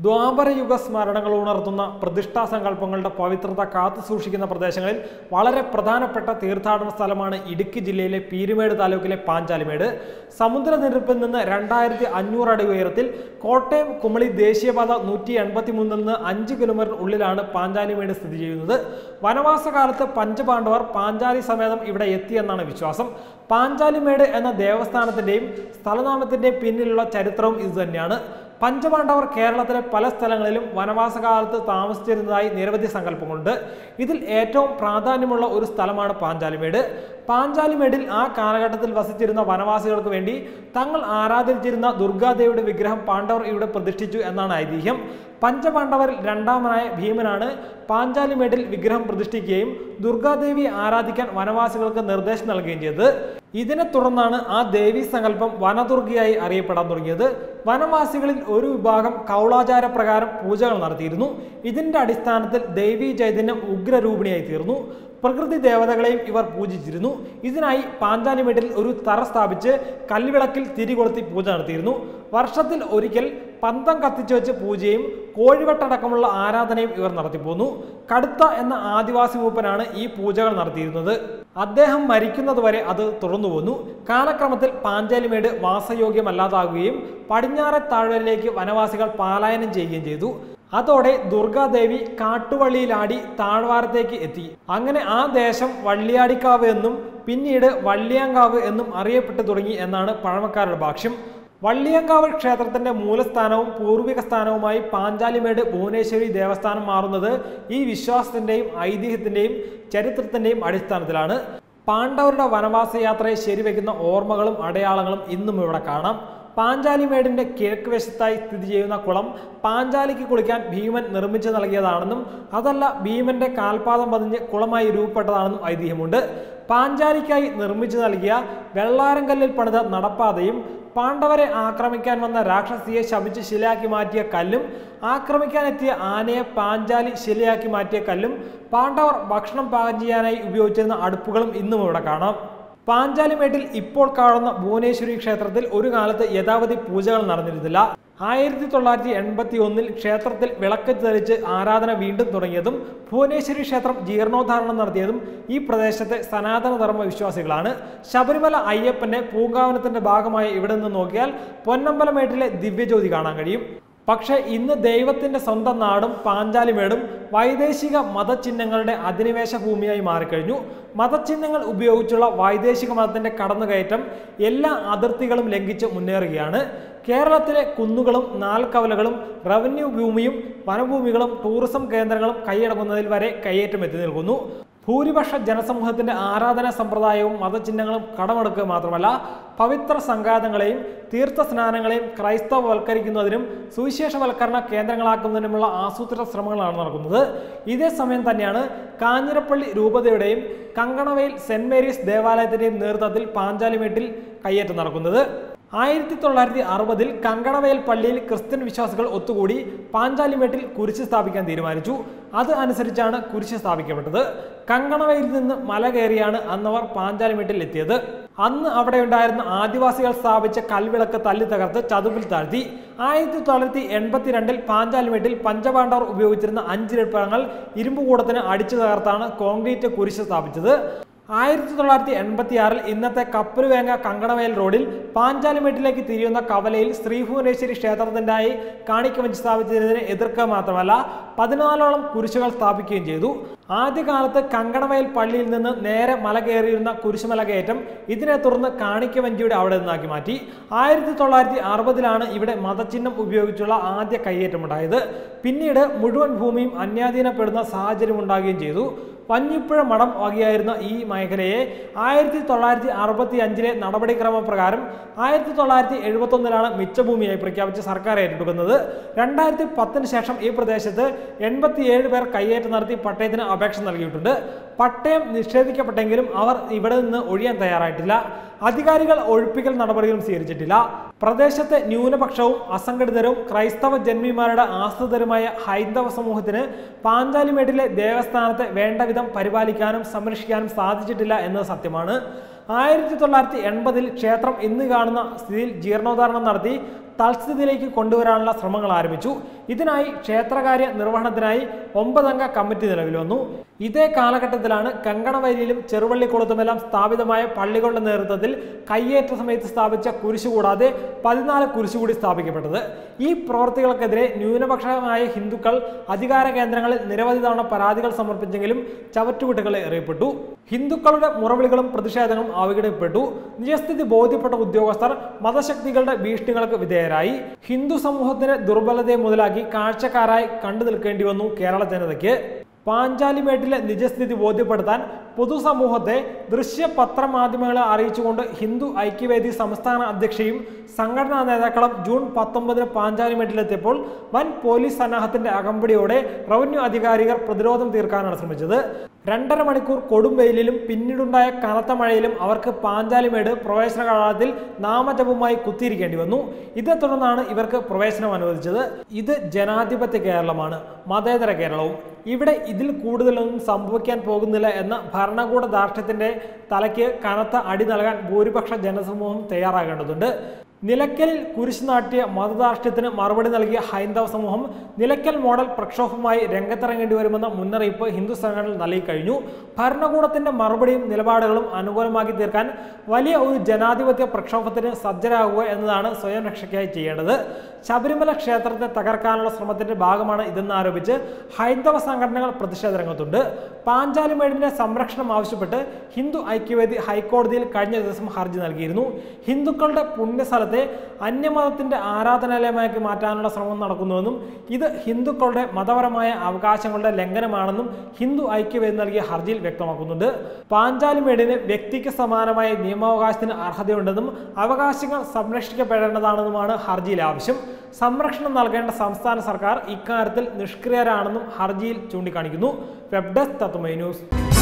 ദ്വാപരയുഗ സ്മരണകൾ ഉണർത്തുന്ന പ്രതിഷ്ഠാ സങ്കല്പങ്ങളുടെ പവിത്രത കാത്തു സൂക്ഷിക്കുന്ന പ്രദേശങ്ങളിൽ വളരെ പ്രധാനപ്പെട്ട തീർത്ഥാടന സ്ഥലമാണ് ഇടുക്കി ജില്ലയിലെ പീരുമേട് താലൂക്കിലെ പാഞ്ചാലിമേട് സമുദ്രനിരപ്പിൽ നിന്ന് രണ്ടായിരത്തി അഞ്ഞൂറ് അടി ഉയരത്തിൽ കോട്ടയം കുമളി ദേശീയപാത നൂറ്റി എൺപത്തി മൂന്നിൽ നിന്ന് അഞ്ച് കിലോമീറ്റർ ഉള്ളിലാണ് പാഞ്ചാലിമേട് സ്ഥിതി ചെയ്യുന്നത് വനവാസകാലത്ത് പഞ്ചപാണ്ഡവർ പാഞ്ചാലി സമേതം ഇവിടെ എത്തിയെന്നാണ് വിശ്വാസം പാഞ്ചാലിമേട് എന്ന ദേവസ്ഥാനത്തിന്റെയും സ്ഥലനാമത്തിന്റെയും പിന്നിലുള്ള ചരിത്രവും ഇതുതന്നെയാണ് പഞ്ചപാണ്ഡവർ കേരളത്തിലെ പല സ്ഥലങ്ങളിലും വനവാസകാലത്ത് താമസിച്ചിരുന്നതായി നിരവധി സങ്കല്പങ്ങളുണ്ട് ഇതിൽ ഏറ്റവും പ്രാധാന്യമുള്ള ഒരു സ്ഥലമാണ് പാഞ്ചാലിമേട് പാഞ്ചാലിമേടിൽ ആ കാലഘട്ടത്തിൽ വസിച്ചിരുന്ന വനവാസികൾക്ക് വേണ്ടി തങ്ങൾ ആരാധിച്ചിരുന്ന ദുർഗാദേവിയുടെ വിഗ്രഹം പാണ്ഡവർ ഇവിടെ പ്രതിഷ്ഠിച്ചു എന്നാണ് ഐതിഹ്യം പഞ്ചപാണ്ഡവരിൽ രണ്ടാമനായ ഭീമനാണ് പാഞ്ചാലിമേട്ടിൽ വിഗ്രഹം പ്രതിഷ്ഠിക്കുകയും ദുർഗാദേവിയെ ആരാധിക്കാൻ വനവാസികൾക്ക് നിർദ്ദേശം നൽകുകയും ചെയ്തത് ഇതിനെ തുടർന്നാണ് ആ ദേവീ സങ്കല്പം വനദുർഗയായി അറിയപ്പെടാൻ തുടങ്ങിയത് വനവാസികളിൽ ഒരു വിഭാഗം കൗളാചാര പ്രകാരം പൂജകൾ നടത്തിയിരുന്നു ഇതിന്റെ അടിസ്ഥാനത്തിൽ ദേവീ ചൈതന്യം ഉഗ്രരൂപിണിയായി തീർന്നു പ്രകൃതി ദേവതകളെയും ഇവർ പൂജിച്ചിരുന്നു ഇതിനായി പാഞ്ചാലിമേട്ടിൽ ഒരു തറ സ്ഥാപിച്ച് കല്ലുവിളക്കിൽ തിരികൊളുത്തി പൂജ നടത്തിയിരുന്നു വർഷത്തിൽ ഒരിക്കൽ പന്തം കത്തിച്ചു വെച്ച് പൂജയും കോഴിവട്ടടക്കമുള്ള ആരാധനയും ഇവർ നടത്തിപ്പോന്നു കടുത്ത എന്ന ആദിവാസി മൂപ്പനാണ് ഈ പൂജകൾ നടത്തിയിരുന്നത് അദ്ദേഹം മരിക്കുന്നതുവരെ അത് തുടർന്നു പോന്നു കാലക്രമത്തിൽ പാഞ്ചാലിമേട് വാസയോഗ്യമല്ലാതാകുകയും പടിഞ്ഞാറെ താഴ്വരയിലേക്ക് വനവാസികൾ പലായനം ചെയ്യുകയും ചെയ്തു അതോടെ ദുർഗാദേവി കാട്ടുവള്ളിയിലാടി താഴ്വാരത്തേക്ക് എത്തി അങ്ങനെ ആ ദേശം വള്ളിയാടിക്കാവ് എന്നും പിന്നീട് വള്ളിയാങ്കാവ് എന്നും അറിയപ്പെട്ടു തുടങ്ങി എന്നാണ് പഴമക്കാരുടെ ഭാഷ്യം വള്ളിയങ്കാവ് ക്ഷേത്രത്തിന്റെ മൂലസ്ഥാനവും പൂർവിക സ്ഥാനവുമായി പാഞ്ചാലിമേട് ഭുവനേശ്വരി ദേവസ്ഥാനം മാറുന്നത് ഈ വിശ്വാസത്തിന്റെയും ഐതിഹ്യത്തിന്റെയും ചരിത്രത്തിന്റെയും അടിസ്ഥാനത്തിലാണ് പാണ്ഡവരുടെ വനവാസ യാത്രയെ ശരിവെക്കുന്ന ഓർമ്മകളും അടയാളങ്ങളും ഇന്നും ഇവിടെ കാണാം പാഞ്ചാലിമേടിന്റെ കിഴക്ക് വശത്തായി സ്ഥിതി ചെയ്യുന്ന കുളം പാഞ്ചാലിക്ക് കുളിക്കാൻ ഭീമൻ നിർമ്മിച്ചു നൽകിയതാണെന്നും അതല്ല ഭീമന്റെ കാൽപാദം പതിഞ്ഞ് കുളമായി രൂപപ്പെട്ടതാണെന്നും ഐതിഹ്യമുണ്ട് പാഞ്ചാലിക്കായി നിർമ്മിച്ചു നൽകിയ വെള്ളാരങ്കല്ലിൽ പണിത നടപ്പാതയും പാണ്ഡവരെ ആക്രമിക്കാൻ വന്ന രാക്ഷസിയെ ശപിച്ച് ശിലയാക്കി മാറ്റിയ കല്ലും ആക്രമിക്കാനെത്തിയ ആനയെ പാഞ്ചാലി ശിലയാക്കി മാറ്റിയ കല്ലും പാണ്ഡവർ ഭക്ഷണം പാകം ചെയ്യാനായി ഉപയോഗിച്ചിരുന്ന അടുപ്പുകളും ഇന്നും ഇവിടെ കാണാം പാഞ്ചാലിമേട്ടിൽ ഇപ്പോൾ കാണുന്ന ഭുവനേശ്വരി ക്ഷേത്രത്തിൽ ഒരു കാലത്ത് യഥാവധി പൂജകൾ നടന്നിരുന്നില്ല ആയിരത്തി തൊള്ളായിരത്തി എൺപത്തി ഒന്നിൽ ക്ഷേത്രത്തിൽ വിളക്ക് തെളിച്ച് ആരാധന വീണ്ടും തുടങ്ങിയതും ഭുവനേശ്വരി ക്ഷേത്രം ജീർണോദ്ധാരണം നടത്തിയതും ഈ പ്രദേശത്തെ സനാതനധർമ്മ വിശ്വാസികളാണ് ശബരിമല അയ്യപ്പന്റെ പൂങ്കാവനത്തിന്റെ ഭാഗമായി ഇവിടെ നിന്ന് നോക്കിയാൽ പൊന്നമ്പലമേട്ടിലെ ദിവ്യജ്യോതി കാണാൻ കഴിയും പക്ഷേ ഇന്ന് ദൈവത്തിന്റെ സ്വന്തം നാടും പാഞ്ചാലിമേടും വൈദേശിക മതചിഹ്നങ്ങളുടെ അധിനിവേശ ഭൂമിയായി മാറിക്കഴിഞ്ഞു മതചിഹ്നങ്ങൾ ഉപയോഗിച്ചുള്ള വൈദേശിക മതത്തിന്റെ കടന്നുകയറ്റം എല്ലാ അതിർത്തികളും ലംഘിച്ച് മുന്നേറുകയാണ് കേരളത്തിലെ കുന്നുകളും നാൽക്കവലകളും റവന്യൂ ഭൂമിയും വനഭൂമികളും ടൂറിസം കേന്ദ്രങ്ങളും കൈയടങ്ങുന്നതിൽ വരെ കയ്യേറ്റം എത്തി നിൽക്കുന്നു ഭൂരിപക്ഷ ജനസമൂഹത്തിന്റെ ആരാധനാ സമ്പ്രദായവും മതചിഹ്നങ്ങളും കടമെടുക്കുക മാത്രമല്ല പവിത്ര സംഘാതങ്ങളെയും തീർത്ഥ സ്നാനങ്ങളെയും ക്രൈസ്തവവൽക്കരിക്കുന്നതിനും സുവിശേഷവൽക്കരണ കേന്ദ്രങ്ങളാക്കുന്നതിനുമുള്ള ആസൂത്രിത ശ്രമങ്ങളാണ് നടക്കുന്നത് ഇതേ സമയം തന്നെയാണ് കാഞ്ഞിരപ്പള്ളി രൂപതയുടെയും കങ്കണവയിൽ സെന്റ് മേരീസ് ദേവാലയത്തിന്റെയും നേതൃത്വത്തിൽ പാഞ്ചാലിമേട്ടിൽ കയ്യേറ്റം നടക്കുന്നത് ആയിരത്തി തൊള്ളായിരത്തി അറുപതിൽ കങ്കണവയൽ പള്ളിയിൽ ക്രിസ്ത്യൻ വിശ്വാസികൾ ഒത്തുകൂടി പാഞ്ചാലിമേട്ടിൽ കുരിശ് സ്ഥാപിക്കാൻ തീരുമാനിച്ചു അത് അനുസരിച്ചാണ് കുരിശ് സ്ഥാപിക്കപ്പെട്ടത് കങ്കണവയിൽ നിന്ന് മല കയറിയാണ് അന്നവർ പാഞ്ചാലിമേട്ടിൽ എത്തിയത് അന്ന് അവിടെ ഉണ്ടായിരുന്ന ആദിവാസികൾ സ്ഥാപിച്ച കൽവിളക്ക് തല്ലി തകർത്ത് ചതുപ്പിൽ താഴ്ത്തി ആയിരത്തി തൊള്ളായിരത്തി എൺപത്തിരണ്ടിൽ പാഞ്ചാലിമേട്ടിൽ പഞ്ചപാണ്ഡവർ ഉപയോഗിച്ചിരുന്ന അഞ്ച് രൂപങ്ങൾ ഇരുമ്പുകൂടത്തിന് അടിച്ചു തകർത്താണ് കോൺക്രീറ്റ് കുരിശ് സ്ഥാപിച്ചത് ആയിരത്തി തൊള്ളായിരത്തി എൺപത്തി ആറിൽ ഇന്നത്തെ കപ്പലുവേങ്ങ കങ്കണവയൽ റോഡിൽ പാഞ്ചാലിമേട്ടിലേക്ക് തിരിയുന്ന കവലയിൽ ശ്രീഭുവനേശ്വരി ക്ഷേത്രത്തിൻ്റെയായി കാണിക്കവഞ്ചി സ്ഥാപിച്ചതിനെ എതിർക്കുക മാത്രമല്ല പതിനാലോളം കുരിശുകൾ സ്ഥാപിക്കുകയും ചെയ്തു ആദ്യകാലത്ത് കങ്കണവയൽ പള്ളിയിൽ നിന്ന് നേരെ മല കയറിയിരുന്ന കുരിശുമല കയറ്റം ഇതിനെ തുടർന്ന് കാണിക്കവഞ്ചിയുടെ അവിടെ നിന്നാക്കി മാറ്റി ആയിരത്തി തൊള്ളായിരത്തി അറുപതിലാണ് ഇവിടെ മതചിഹ്നം ഉപയോഗിച്ചുള്ള ആദ്യ കയ്യേറ്റമുണ്ടായത് പിന്നീട് മുഴുവൻ ഭൂമിയും അന്യാധീനപ്പെടുന്ന സാഹചര്യം ഉണ്ടാകുകയും ചെയ്തു പഞ്ഞിപ്പുഴ മഠം വകയായിരുന്ന ഈ മേഖലയെ ആയിരത്തി തൊള്ളായിരത്തി അറുപത്തി അഞ്ചിലെ നടപടിക്രമപ്രകാരം ആയിരത്തി തൊള്ളായിരത്തി എഴുപത്തൊന്നിലാണ് മിച്ചഭൂമിയായി പ്രഖ്യാപിച്ച് സർക്കാർ ഏറ്റെടുക്കുന്നത് രണ്ടായിരത്തി പത്തിന് ശേഷം ഈ പ്രദേശത്ത് എൺപത്തിയേഴ് പേർ കയ്യേറ്റം നടത്തി പട്ടയത്തിന് അപേക്ഷ നൽകിയിട്ടുണ്ട് പട്ടയം നിഷേധിക്കപ്പെട്ടെങ്കിലും അവർ ഇവിടെ നിന്ന് ഒഴിയാൻ തയ്യാറായിട്ടില്ല അധികാരികൾ ഒഴിപ്പിക്കൽ നടപടികളും സ്വീകരിച്ചിട്ടില്ല പ്രദേശത്തെ ന്യൂനപക്ഷവും അസംഘടിതരും ക്രൈസ്തവ ജന്മിമാരുടെ ആശ്രിതരുമായ ഹൈന്ദവ സമൂഹത്തിന് പാഞ്ചാലിമേട്ടിലെ ദേവസ്ഥാനത്തെ വേണ്ടവിധം പരിപാലിക്കാനും സംരക്ഷിക്കാനും സാധിച്ചിട്ടില്ല എന്നത് സത്യമാണ് ആയിരത്തി തൊള്ളായിരത്തി എൺപതിൽ ക്ഷേത്രം ഇന്ന് കാണുന്ന സ്ഥിതിയിൽ ജീർണോദ്ധാരണം നടത്തി തൽസ്ഥിതിയിലേക്ക് കൊണ്ടുവരാനുള്ള ശ്രമങ്ങൾ ആരംഭിച്ചു ഇതിനായി ക്ഷേത്രകാര്യ നിർവഹണത്തിനായി ഒമ്പതംഗ കമ്മിറ്റി നിലവിൽ വന്നു ഇതേ കാലഘട്ടത്തിലാണ് കങ്കണവയലിലും ചെറുവള്ളിക്കുളത്തുമെല്ലാം സ്ഥാപിതമായ പള്ളികളുടെ നേതൃത്വത്തിൽ കയ്യേറ്റ സമയത്ത് സ്ഥാപിച്ച കുരിശു കൂടാതെ പതിനാല് കുരിശു കൂടി സ്ഥാപിക്കപ്പെട്ടത് ഈ പ്രവർത്തികൾക്കെതിരെ ന്യൂനപക്ഷമായ ഹിന്ദുക്കൾ അധികാര കേന്ദ്രങ്ങളിൽ നിരവധി തവണ പരാതികൾ സമർപ്പിച്ചെങ്കിലും ചവറ്റുകുട്ടികളെ എറിയപ്പെട്ടു ഹിന്ദുക്കളുടെ മുറവിളികളും പ്രതിഷേധങ്ങളും അവഗണിക്കപ്പെട്ടു നിജസ്ഥിതി ബോധ്യപ്പെട്ട ഉദ്യോഗസ്ഥർ മതശക്തികളുടെ ഭീഷണികൾക്ക് വിധേയരായി ഹിന്ദു സമൂഹത്തിന്റെ ദുർബലതയെ മുതലാക്കി കാഴ്ചക്കാരായി കണ്ടു നിൽക്കേണ്ടി വന്നു കേരള ജനതയ്ക്ക് പാഞ്ചാലിമേട്ടിലെ നിജസ്ഥിതി ബോധ്യപ്പെടുത്താൻ പൊതുസമൂഹത്തെ ദൃശ്യ പത്രമാധ്യമങ്ങളെ അറിയിച്ചുകൊണ്ട് ഹിന്ദു ഐക്യവേദി സംസ്ഥാന അധ്യക്ഷയും സംഘടനാ നേതാക്കളും ജൂൺ പത്തൊമ്പതിന് പാഞ്ചാലിമേട്ടിലെത്തിയപ്പോൾ വൻ പോലീസ് സന്നാഹത്തിന്റെ അകമ്പടിയോടെ റവന്യൂ അധികാരികൾ പ്രതിരോധം തീർക്കാനാണ് ശ്രമിച്ചത് രണ്ടര മണിക്കൂർ കൊടും വെയിലിലും പിന്നീടുണ്ടായ കനത്ത മഴയിലും അവർക്ക് പാഞ്ചാലിമേട് പ്രവേശന കവാടത്തിൽ നാമജപവുമായി കുത്തിയിരിക്കേണ്ടി വന്നു ഇതേ തുടർന്നാണ് ഇവർക്ക് പ്രവേശനം അനുവദിച്ചത് ഇത് ജനാധിപത്യ കേരളമാണ് മതേതര കേരളവും ഇവിടെ ഇതിൽ കൂടുതലൊന്നും സംഭവിക്കാൻ പോകുന്നില്ല എന്ന ഭരണകൂട ധാർഷ്ട്യത്തിന്റെ തലയ്ക്ക് കനത്ത അടി നൽകാൻ ഭൂരിപക്ഷ ജനസമൂഹം തയ്യാറാകേണ്ടതുണ്ട് നിലയ്ക്കലിൽ കുരിശ് നാട്ടിയ മതധാർഷ്ട്യത്തിന് മറുപടി നൽകിയ ഹൈന്ദവ സമൂഹം നിലയ്ക്കൽ മോഡൽ പ്രക്ഷോഭവുമായി രംഗത്തിറങ്ങേണ്ടി വരുമെന്ന മുന്നറിയിപ്പ് ഹിന്ദു സംഘടനകൾ നൽകിക്കഴിഞ്ഞു ഭരണകൂടത്തിന്റെ മറുപടിയും നിലപാടുകളും അനുകൂലമാക്കി തീർക്കാൻ വലിയ ഒരു ജനാധിപത്യ പ്രക്ഷോഭത്തിന് സജ്ജരാകുക എന്നതാണ് സ്വയം രക്ഷയ്ക്കായി ചെയ്യേണ്ടത് ശബരിമല ക്ഷേത്രത്തെ തകർക്കാനുള്ള ശ്രമത്തിന്റെ ഭാഗമാണ് ഇതെന്ന് ആരോപിച്ച് ഹൈന്ദവ സംഘടനകൾ പ്രതിഷേധ രംഗത്തുണ്ട് പാഞ്ചാലിമേടിന്റെ സംരക്ഷണം ആവശ്യപ്പെട്ട് ഹിന്ദു ഐക്യവേദി ഹൈക്കോടതിയിൽ കഴിഞ്ഞ ദിവസം ഹർജി നൽകിയിരുന്നു ഹിന്ദുക്കളുടെ പുണ്യസ്ഥലത്തെ അന്യമതത്തിന്റെ ആരാധനാലയമാക്കി മാറ്റാനുള്ള ശ്രമം നടക്കുന്നുവെന്നും ഇത് ഹിന്ദുക്കളുടെ മതപരമായ അവകാശങ്ങളുടെ ലംഘനമാണെന്നും ഹിന്ദു ഐക്യവേദി നൽകിയ ഹർജിയിൽ വ്യക്തമാക്കുന്നുണ്ട് പാഞ്ചാലിമേടിന് വ്യക്തിക്ക് സമാനമായ നിയമാവകാശത്തിന് അർഹതയുണ്ടെന്നും അവകാശങ്ങൾ സംരക്ഷിക്കപ്പെടേണ്ടതാണെന്നുമാണ് ഹർജിയിലെ ആവശ്യം സംരക്ഷണം നൽകേണ്ട സംസ്ഥാന സർക്കാർ ഇക്കാര്യത്തിൽ നിഷ്ക്രിയരാണെന്നും ഹർജിയിൽ ചൂണ്ടിക്കാണിക്കുന്നു വെബ് ഡെസ്ക് തത്വമൈ ന്യൂസ്